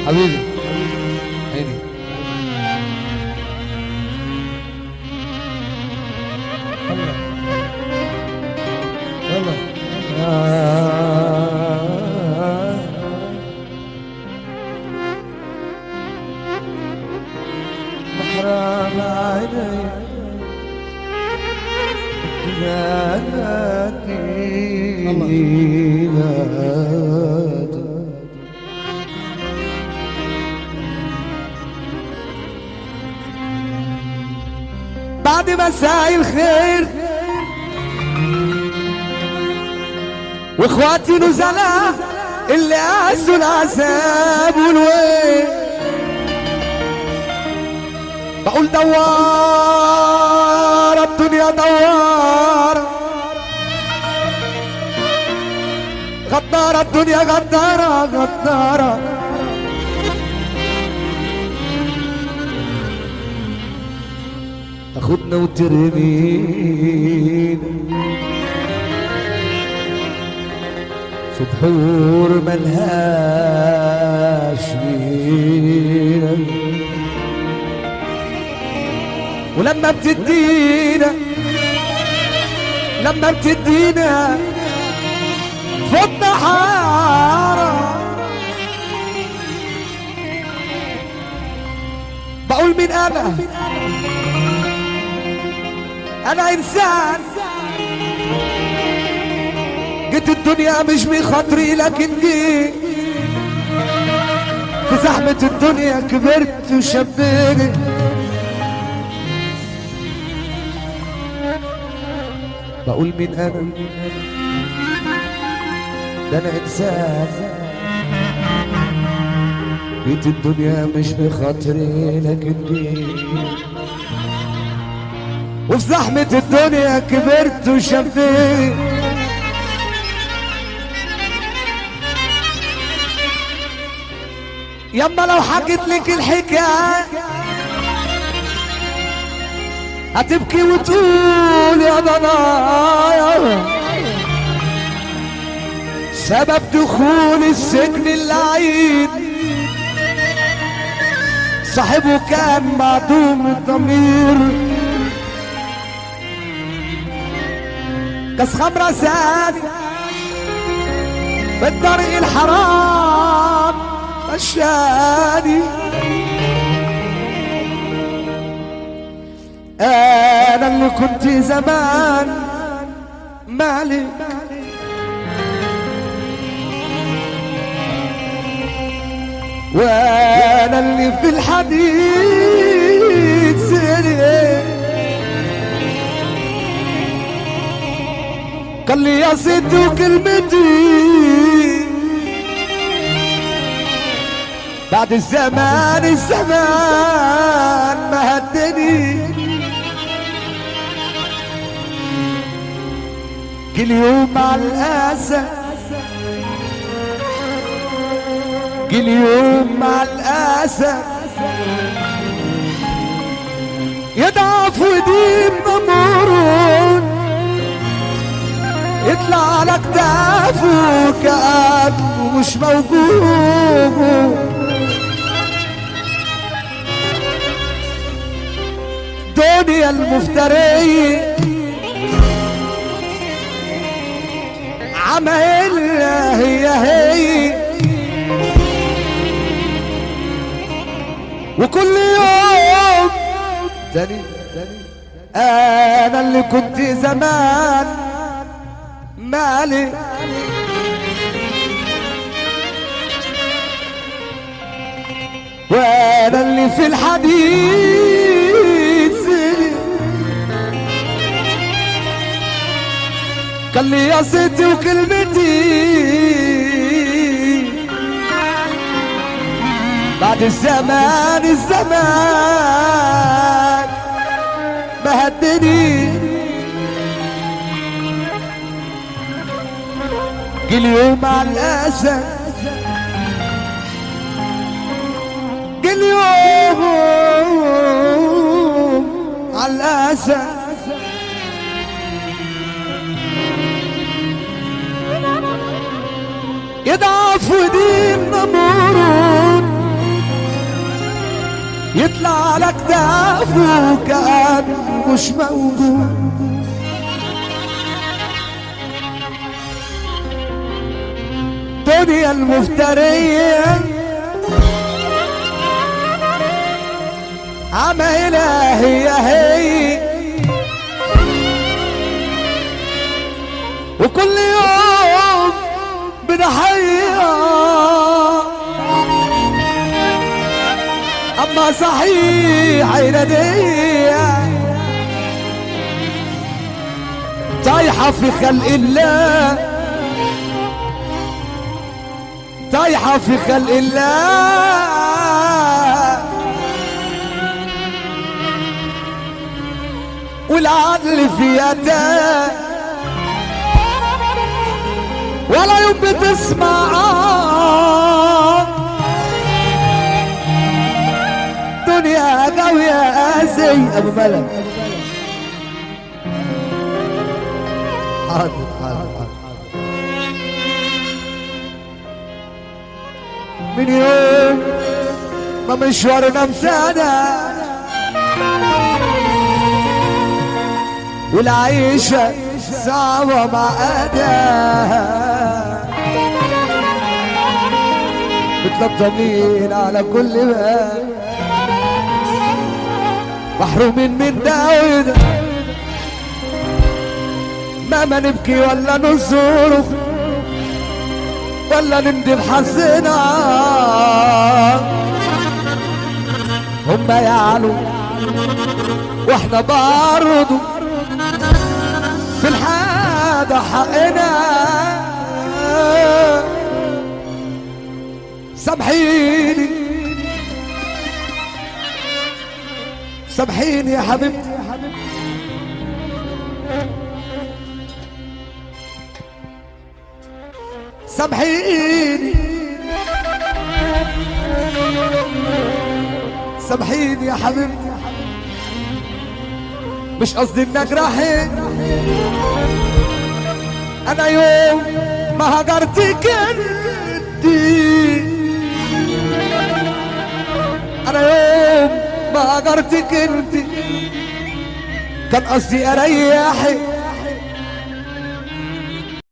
حبيبي عيني يلا يلا محرم عيني بعد مساء الخير واخواتي نزلاء اللي قاسوا العذاب والويل بقول دوار الدنيا دوار غدارة الدنيا غدارة غدارة تاخدنا وترمينا في بحور ملهاش مينا ولما بتدينا لما بتدينا فضنا حارة بقول مين انا انا انسان جيت الدنيا مش بخاطري لكن جيت في زحمة الدنيا كبرت وشبيت بقول مين انا ده انا انسان جيت الدنيا مش بخاطري لكن جيت وفي زحمة الدنيا كبرت وشبيت يما لو حكيت لك الحكاية هتبكي وتقول يا ضنايا سبب دخول السجن اللعين صاحبه كان معدوم الضمير كاس خمرة زاد في الطريق الحرام مشاني انا اللي كنت زمان مالك وانا اللي في الحديد سرق قال لي يا ست وكلمتي بعد الزمان الزمان ما هدني كل يوم مع الأسى كل يوم مع الأسى يضعف وديم نمرون يطلع على كتافه كأنه مش موجود دنيا المفترية عمايلها هي هي وكل يوم تاني انا اللي كنت زمان مالي وانا اللي في الحديد سني قال لي يا ستي وكلمتي بعد الزمان الزمان ما هدني كل يوم على الأسى كل يوم على الأسى يضعف ودين نمرون يطلع على كتافه كأنه مش موجود دنيا المفترية عمايلها هي هي وكل يوم بنحيا اما صحيح عينادية طايحة في خلق الله طايحة في خلق الله والعدل في يداه ولا يوم بتسمع دنيا قوية قاسي ابو ملك حاضر حاضر حاضر من يوم ما مشوارنا مسانا والعيشة صعبة معانا متلطمين على كل باب محرومين من ده وده ما ما نبكي ولا نصرخ ولا نندم حزنا هم يعلوا واحنا برضو في الحادة حقنا سامحيني سامحيني يا حبيبتي سامحيني سامحيني يا حبيبتي مش قصدي انك اجرحك انا يوم ما هجرتك انتي انا يوم ما هجرتك انتي كان قصدي اريحك